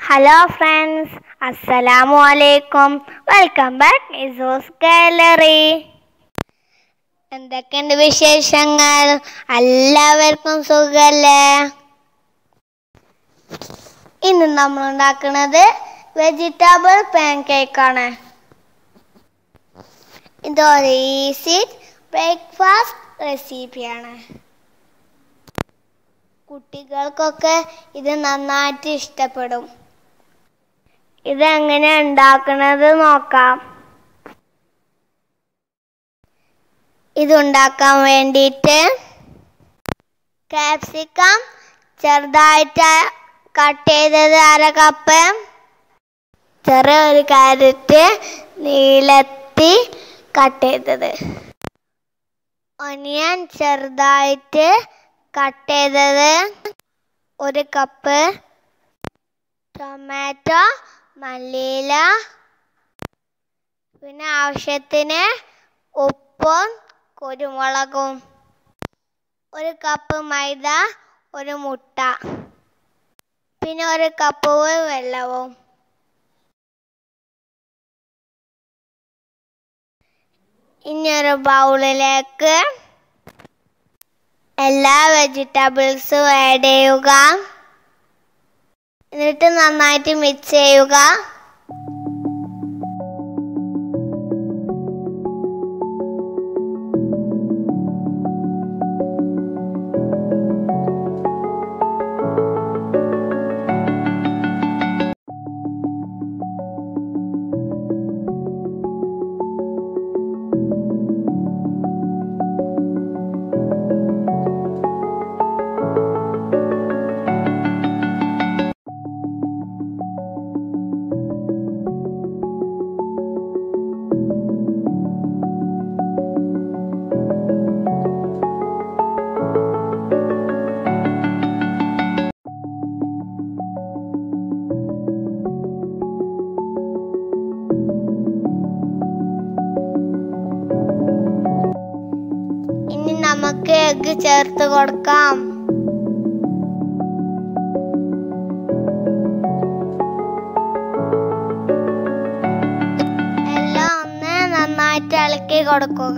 hello friends അസ്സലാമു അലൈക്കും welcome back ഇസോസ് gallery എന്തൊക്കെയുണ്ട് വിശേഷങ്ങൾ എല്ലാവർക്കും സുഖല്ലേ ഇന്ന് നമ്മൾ ഉണ്ടാക്കുന്നത് വെജിറ്റബിൾ പാൻ കേക്കാണ് ഇതൊരു ഈസി ബ്രേക്ക്ഫാസ്റ്റ് റെസിപ്പിയാണ് കുട്ടികൾക്കൊക്കെ ഇത് നന്നായിട്ട് ഇഷ്ടപ്പെടും ഇതെങ്ങനെ ഉണ്ടാക്കുന്നത് നോക്കാം ഇതുണ്ടാക്കാൻ വേണ്ടിയിട്ട് കാപ്സിക്കം ചെറുതായിട്ട് കട്ട് ചെയ്തത് അര കപ്പ് ചെറിയൊരു ക്യാരറ്റ് നീളത്തി കട്ട് ചെയ്തത് ഒനിയൻ ചെറുതായിട്ട് കട്ട് ചെയ്തത് ഒരു കപ്പ് ടൊമാറ്റോ മല്ലിയില പിന്നെ ആവശ്യത്തിന് ഉപ്പും കുരുമുളകും ഒരു കപ്പ് മൈദ ഒരു മുട്ട പിന്നെ ഒരു കപ്പ് വെള്ളവും ഇനി ഒരു ബൗളിലേക്ക് എല്ലാ വെജിറ്റബിൾസും ആഡ് ചെയ്യുക എന്നിട്ട് നന്നായിട്ട് മിക്സ് ചെയ്യുക ഇനി നമുക്ക് എഗ്ഗ് ചേർത്ത് കൊടുക്കാം എല്ലാം ഒന്ന് നന്നായിട്ട് ഇളക്കി കൊടുക്കുക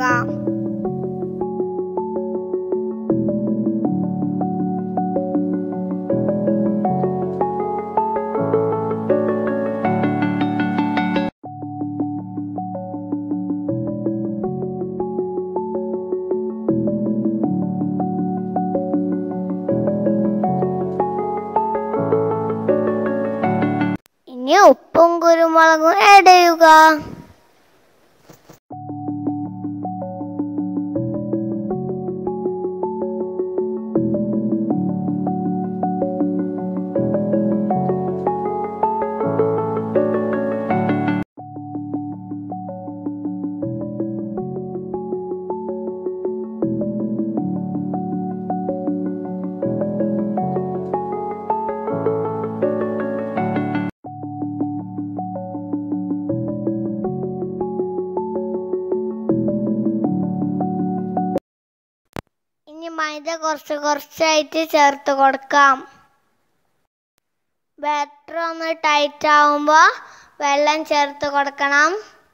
ഇനി ഉപ്പും കുരുമുളകും ആഡ് ചെയ്യുക ഇനി മൈദ കുറച്ച് കുറച്ചായിട്ട് ചേർത്ത് കൊടുക്കാം ബാറ്റർ ഒന്ന് ടൈറ്റ് ആവുമ്പോൾ വെള്ളം ചേർത്ത് കൊടുക്കണം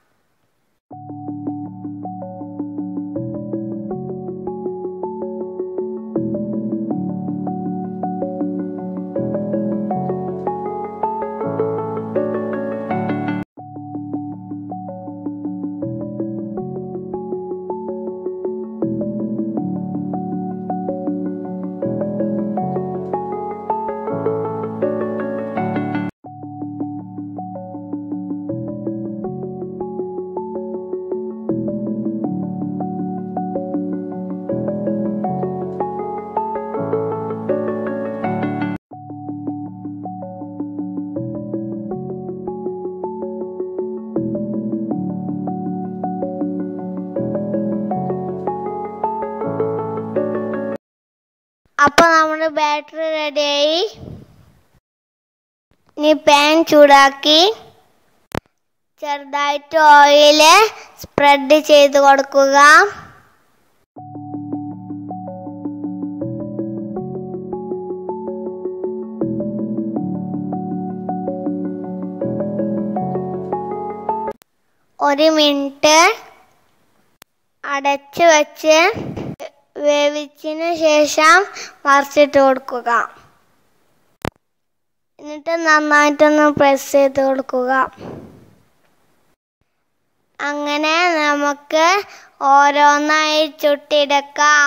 അപ്പൊ നമ്മുടെ ബാറ്ററി റെഡിയായി ഇനി പാൻ ചൂടാക്കി ചെറുതായിട്ട് ഓയില് സ്പ്രെഡ് ചെയ്ത് കൊടുക്കുക ഒരു മിനിറ്റ് അടച്ചു വെച്ച് വേവിച്ചതിന് ശേഷം മറിച്ചിട്ട് കൊടുക്കുക എന്നിട്ട് നന്നായിട്ടൊന്ന് പ്രസ് ചെയ്ത് കൊടുക്കുക അങ്ങനെ നമുക്ക് ഓരോന്നായി ചുട്ടെടുക്കാം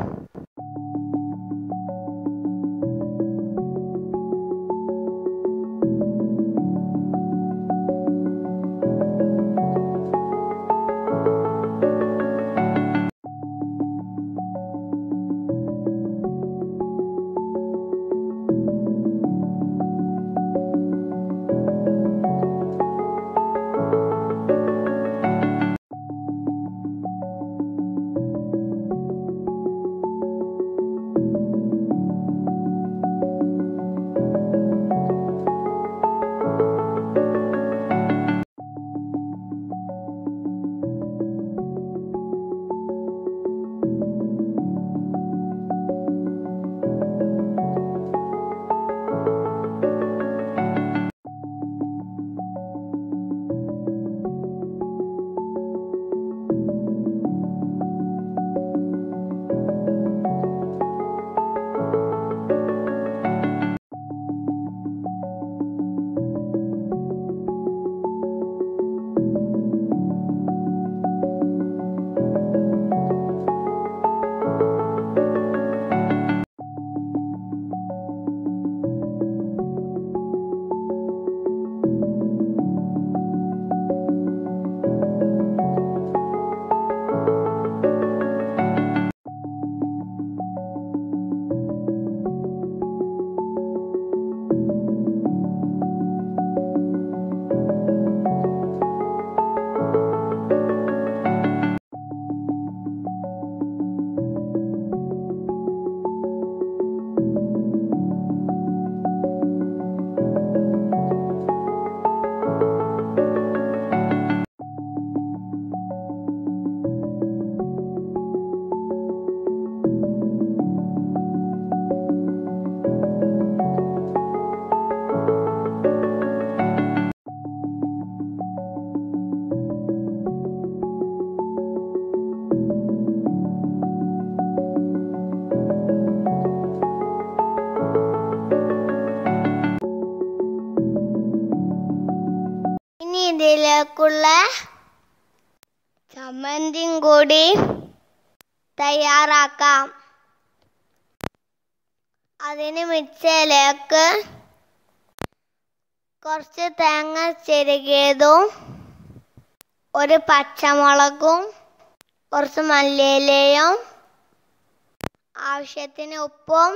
ഇനി ഇതിലേക്കുള്ള ചമ്മന്തിയും കൂടി തയ്യാറാക്കാം അതിന് മിക്സിയിലേക്ക് കുറച്ച് തേങ്ങ ചെരുകിയതും ഒരു പച്ചമുളകും കുറച്ച് മല്ലിയിലയും ആവശ്യത്തിന് ഉപ്പും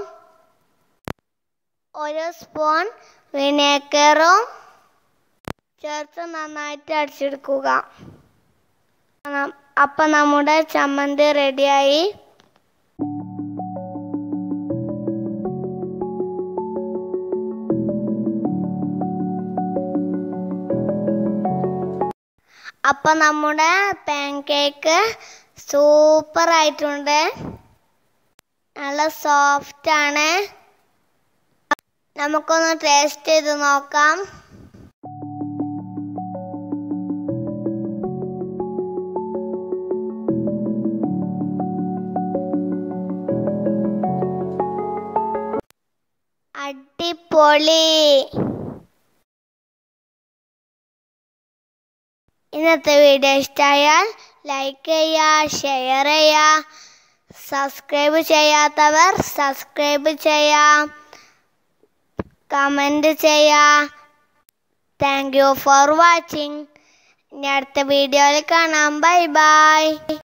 ഒരു സ്പൂൺ വിനേഗറും ചേർത്ത് നന്നായിട്ട് അടിച്ചെടുക്കുക നം- അപ്പൊ നമ്മുടെ ചമ്മന്തി റെഡിയായി അപ്പൊ നമ്മുടെ പാൻ കേക്ക് സൂപ്പർ ആയിട്ടുണ്ട് നല്ല സോഫ്റ്റ് ആണ് നമുക്കൊന്ന് ടേസ്റ്റ് ചെയ്ത് നോക്കാം അടിപൊളി ഇന്നത്തെ വീഡിയോ ഇഷ്ടമായാൽ ലൈക്ക് ചെയ്യുക ഷെയർ ചെയ്യുക സബ്സ്ക്രൈബ് ചെയ്യാത്തവർ സബ്സ്ക്രൈബ് ചെയ്യാം കമൻറ്റ് ചെയ്യുക താങ്ക് യു ഫോർ വാച്ചിങ് ഇനി അടുത്ത വീഡിയോയിൽ കാണാം ബൈ ബൈ